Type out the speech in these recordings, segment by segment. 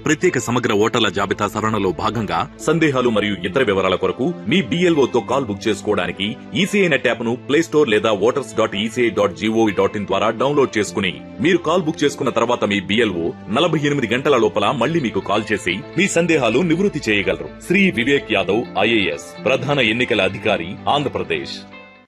ప్రత్యేక సమగ్ర ఓటర్ల జాబితా సవరణలో భాగంగా సందేహాలు మరియు ఇతర వివరాల కొరకు మీ BLO తో కాల్ బుక్ చేసుకోవడానికి ఈసీఐ నెట్ యాప్ ను ప్లే స్టోర్ లేదా voters dot ECI dot gov dot in ద్వారా డౌన్లోడ్ చేసుకుని మీరు కాల్ బుక్ చేసుకున్న తర్వాత మీ బిఎల్ఓ నలభై ఎనిమిది గంటల లోపల మళ్ళీ మీకు కాల్ చేసి మీ సందేహాలు నివృత్తి చేయగలరు శ్రీ వివేక్ యాదవ్ ఐఏఎస్ ప్రధాన ఎన్నికల అధికారి ఆంధ్రప్రదేశ్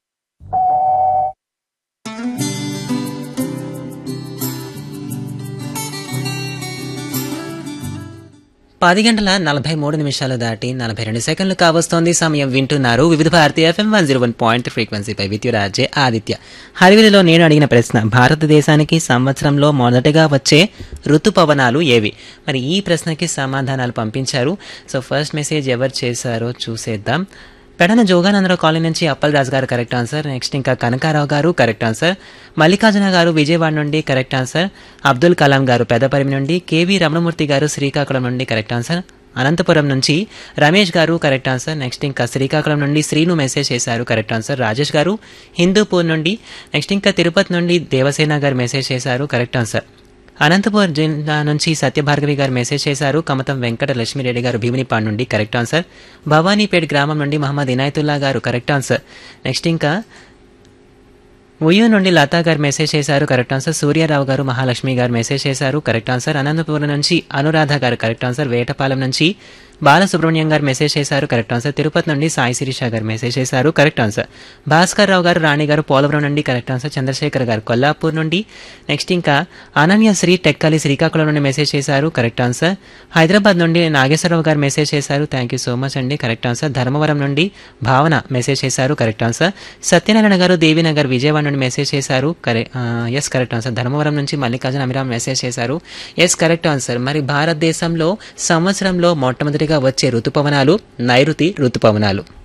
పది గంటల నలభై మూడు నిమిషాలు దాటి నలభై రెండు సెకండ్లు కావస్తోంది సమయం వింటున్నారు వివిధ భారతీయ FM one zero one point ఫ్రీక్వెన్సీపై విద్యురాజే ఆదిత్య హరివిలిలో నేను అడిగిన ప్రశ్న భారతదేశానికి సంవత్సరంలో మొదటగా వచ్చే ఋతుపవనాలు ఏవి మరి ఈ ప్రశ్నకి సమాధానాలు పంపించారు సో ఫస్ట్ మెసేజ్ ఎవరు చేశారో చూసేద్దాం పెడన జోగానందరావు కాలనీ నుంచి అప్పల్ రాజు గారు కరెక్ట్ ఆన్సర్ నెక్స్ట్ ఇంకా కనకారావు గారు కరెక్ట్ ఆన్సర్ మల్లికార్జున గారు విజయవాడ నుండి కరెక్ట్ ఆన్సర్ అబ్దుల్ కలాం గారు పెద్దపరిమి నుండి కేవీ రమణమూర్తి గారు శ్రీకాకుళం నుండి కరెక్ట్ ఆన్సర్ అనంతపురం నుంచి రమేష్ గారు కరెక్ట్ ఆన్సర్ నెక్స్ట్ ఇంకా శ్రీకాకుళం నుండి శ్రీను మెసేజ్ చేశారు కరెక్ట్ ఆన్సర్ రాజేష్ గారు హిందూపూర్ నుండి నెక్స్ట్ ఇంకా తిరుపతి నుండి దేవసేన గారు మెసేజ్ చేశారు కరెక్ట్ ఆన్సర్ అనంతపురం జిల్లా నుంచి సత్యభార్గవి గారు మెసేజ్ చేశారు కమతం వెంకట లక్ష్మీరెడ్డి గారు భీమినిపాడు నుండి కరెక్ట్ ఆన్సర్ భవానీపేట్ గ్రామం నుండి మహమ్మద్ ఇనాయతుల్లా గారు కరెక్ట్ ఆన్సర్ నెక్స్ట్ ఇంకా ఉయ్యూ నుండి లతా గారు మెసేజ్ చేశారు కరెక్ట్ ఆన్సర్ సూర్యారావు గారు మహాలక్ష్మి గారు మెసేజ్ చేశారు కరెక్ట్ ఆన్సర్ అనంతపురం నుంచి అనురాధ గారు కరెక్ట్ ఆన్సర్ వేటపాలెం నుంచి బాలసుబ్రహ్మణ్యం గారు మెసేజ్ చేశారు కరెక్ట్ ఆన్సర్ తిరుపతి నుండి సాయి శిరీష గారు మెసేజ్ చేశారు కరెక్ట్ ఆన్సర్ భాస్కర్ రావు గారు రాణి గారు పోలవరం నుండి కరెక్ట్ ఆన్సర్ చంద్రశేఖర్ గారు కొల్లాపూర్ నుండి నెక్స్ట్ ఇంకా అనన్య శ్రీ టెక్కలి శ్రీకాకుళం నుండి మెసేజ్ చేశారు కరెక్ట్ ఆన్సర్ హైదరాబాద్ నుండి నాగేశ్వరరావు గారు మెసేజ్ చేశారు థ్యాంక్ యూ సో మచ్ అండి కరెక్ట్ ఆన్సర్ ధర్మవరం నుండి భావన మెసేజ్ చేశారు కరెక్ట్ ఆన్సర్ సత్యనారాయణ గారు దేవినగర్ విజయవాడ నుండి మెసేజ్ చేశారు కరె ఎస్ కరెక్ట్ ఆన్సర్ ధర్మవరం నుంచి మల్లికార్జున అమిరామ్ మెసేజ్ చేశారు ఎస్ కరెక్ట్ ఆన్సర్ మరి భారతదేశంలో సంవత్సరంలో మొట్టమొదటిగా వచ్చే ఋతుపవనాలు నైరుతి ఋతుపవనాలు